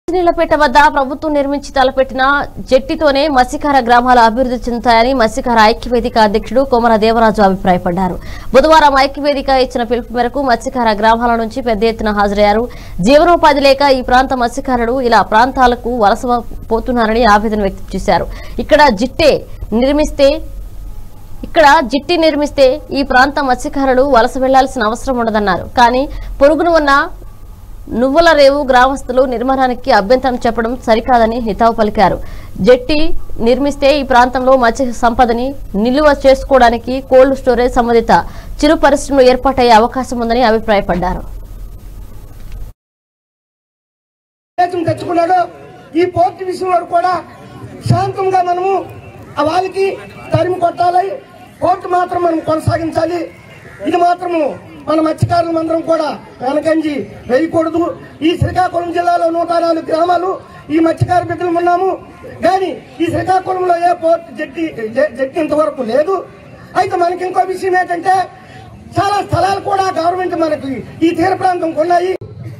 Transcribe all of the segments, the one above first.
నీళ్లపేట వద్ద ప్రభుత్వం నిర్మించి తలపెట్టిన జట్టితోనే మత్స్యకార గ్రామాలు అభివృద్ధి చెందుతాయని మత్స్యకార ఐక్యవేదిక అధ్యక్షుడు కొమర దేవరాజు అభిప్రాయపడ్డారు బుధవారం ఐక్యవేదిక ఇచ్చిన పిలుపు మేరకు మత్స్యకార గ్రామాల నుంచి పెద్ద ఎత్తున హాజరయ్యారు జీవనోపాధి లేక ఈ ప్రాంత మత్స్యకారులు ఇలా ప్రాంతాలకు వలస పోతున్నారని ఆవేదన వ్యక్తం చేశారు ఇక్కడ జిట్టే నిర్మిస్తే ఇక్కడ జిట్టి నిర్మిస్తే ఈ ప్రాంత మత్స్యకారులు వలస వెళ్లాల్సిన అవసరం ఉండదన్నారు కానీ పొరుగున ఉన్న నువ్వుల రేవు గ్రామస్తులు నిర్మాణానికి అభ్యంతరం చెప్పడం సరికాదని హితావు పలికారు జట్టి నిర్మిస్తే ఈ ప్రాంతంలో మత్స్య సంపదని నిలువ చేసుకోవడానికి కోల్డ్ స్టోరేజ్ సంబంధిత చిరు పరిశ్రమలు ఏర్పాటయ్యే అవకాశం ఉందని అభిప్రాయపడ్డారు దేశం తెచ్చుకున్నాడో ఈ పోర్టు విషయంలో కూడా శాంతంగా మనము ఆ వాళ్ళకి తరిమి కొట్టాలి కోర్టు మాత్రం మనం కొనసాగించాలి ఇది మాత్రము మన మత్స్యకారులు అందరం కూడా వెనకంజి వేయకూడదు ఈ శ్రీకాకుళం జిల్లాలో నూట నాలుగు గ్రామాలు ఈ మత్స్యకార బిడ్డలు ఉన్నాము కానీ ఈ శ్రీకాకుళంలో ఏ పోర్టు జట్టి జ- జట్టి ఇంతవరకు లేదు అయితే మనకి ఇంకో విషయం ఏంటంటే చాలా స్థలాలు కూడా గవర్నమెంట్ మనకి ఈ తీర ప్రాంతం ఉన్నాయి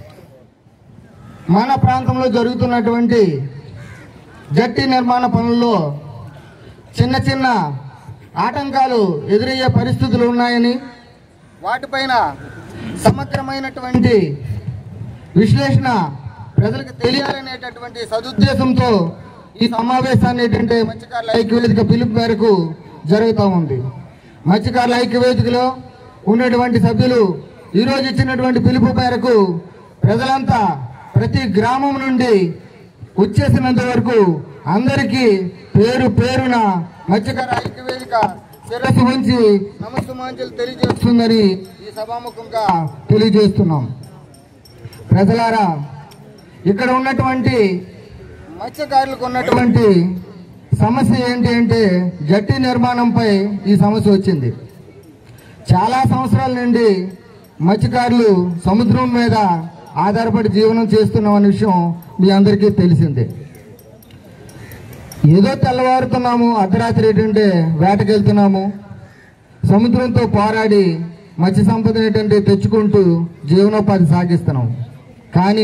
మన ప్రాంతంలో జరుగుతున్నటువంటి జట్టి నిర్మాణ పనుల్లో చిన్న చిన్న ఆటంకాలు ఎదురయ్యే పరిస్థితులు ఉన్నాయని వాటిపైన సమగ్రమైనటువంటి విశ్లేషణ ప్రజలకు తెలియాలనేటటువంటి సదుద్దేశంతో ఈ సమావేశాన్ని ఏంటంటే మత్స్యకారుల ఐక్యవేదిక పిలుపు మేరకు జరుగుతూ ఉంది మత్స్యకారుల ఐక్యవేదికలో ఉన్నటువంటి సభ్యులు ఈరోజు ఇచ్చినటువంటి పిలుపు మేరకు ప్రజలంతా ప్రతి గ్రామం నుండి వచ్చేసినంత వరకు అందరికీ పేరు పేరున మత్స్యకార ఐక్యవేదిక శిరస్సు ఉంచి నమస్తమాంజలు తెలియజేస్తుందని ఈ సభాముఖంగా తెలియజేస్తున్నాం ప్రజలారా ఇక్కడ ఉన్నటువంటి మత్స్యకారులకు ఉన్నటువంటి సమస్య ఏంటి అంటే జట్టి నిర్మాణంపై ఈ సమస్య వచ్చింది చాలా సంవత్సరాల నుండి మత్స్యకారులు సముద్రం మీద ఆధారపడి జీవనం చేస్తున్నాం అనే విషయం మీ అందరికీ తెలిసిందే ఏదో తెల్లవారుతున్నాము అర్ధరాత్రి ఏంటంటే వేటకెళ్తున్నాము సముద్రంతో పోరాడి మత్స్య సంపద ఏంటంటే తెచ్చుకుంటూ జీవనోపాధి సాగిస్తున్నాం కానీ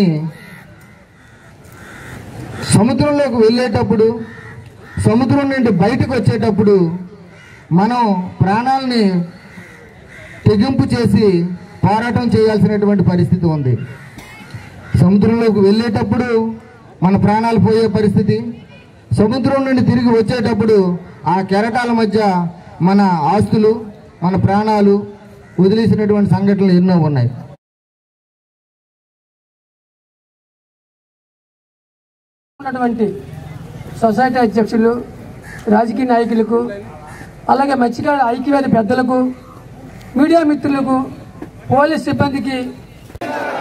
సముద్రంలోకి వెళ్ళేటప్పుడు సముద్రం నుండి బయటకు వచ్చేటప్పుడు మనం ప్రాణాలని తెగింపు చేసి పోరాటం చేయాల్సినటువంటి పరిస్థితి ఉంది సముద్రంలోకి వెళ్ళేటప్పుడు మన ప్రాణాలు పోయే పరిస్థితి సముద్రం నుండి తిరిగి వచ్చేటప్పుడు ఆ కెరటాల మధ్య మన ఆస్తులు మన ప్రాణాలు వదిలేసినటువంటి సంఘటనలు ఎన్నో ఉన్నాయి ఉన్నటువంటి సొసైటీ అధ్యక్షులు రాజకీయ నాయకులకు అలాగే మత్స్యకార ఐక్యవేద పెద్దలకు మీడియా మిత్రులకు పోలీస్ సిబ్బందికి